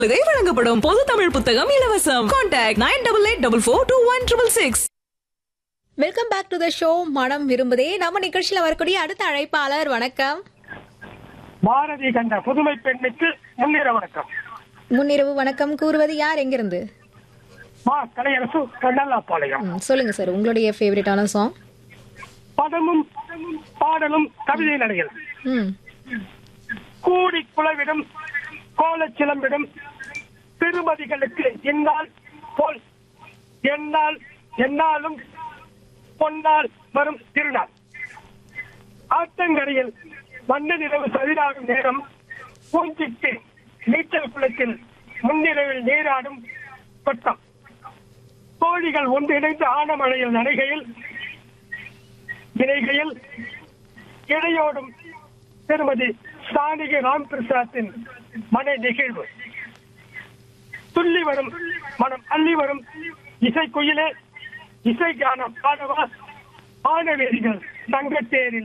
சலுகை வழங்கப்படும் பொது தமிழ் புத்தகம் இலவசம் contact nine double eight double four two one triple six welcome back to the show மனம் விரும்புதே நம்ம நிகழ்ச்சியில வரக்கூடிய அடுத்த அழைப்பாளர் வணக்கம் பாரதி கண்ட புதுமை பெண்ணுக்கு முன்னிற வணக்கம் முன்னிரவு வணக்கம் கூறுவது யார் எங்கிருந்து மா கலையரசு கண்ணல்லாப்பாளையம் ம், சொல்லுங்க சார் உங்களுடைய ஃபேவரட்டான சாங் பதமும் பாடலும் கவிதை நடைகள் ம் கூடி குளவிடும் கோலச் சிலம்பிடும் திருமதிகளுக்கு என்னால் போல் என்னால் என்னாலும் பொன்னால் வரும் திருநாள் ஆத்தங்கரையில் வண்ண நிலவு சரிதாகும் நேரம் பூஞ்சிட்டு நீச்சல் குளத்தில் முன்னிலவில் நீராடும் கொட்டம் கோழிகள் ஒன்றிணைந்து ஆனமழையில் நடைகையில் இணைகையில் இடையோடும் திருமதி சாணிகை ராம் பிரசாத்தின் மனை நிகழ்வு துள்ளி வரும் மனம் அள்ளி வரும் இசை குயிலே இசை கானம் பாடவா ஆனவேரிகள் தங்கத்தேரில்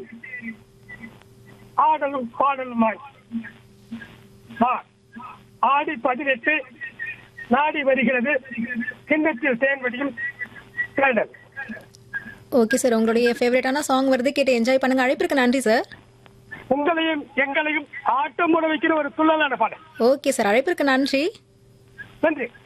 ஆடலும் பாடலுமாய் வா ஆடி பதினெட்டு நாடி வருகிறது கிண்ணத்தில் தேன்வடியும் தேடல் ஓகே சார் உங்களுடைய ஃபேவரட்டான சாங் வருது கேட்டு என்ஜாய் பண்ணுங்க அழைப்பிற்கு நன்றி சார் உங்களையும் எங்களையும் ஆட்டம் போட வைக்கிற ஒரு துள்ளலான பாடல் ஓகே சார் அழைப்பிற்கு நன்றி நன்றி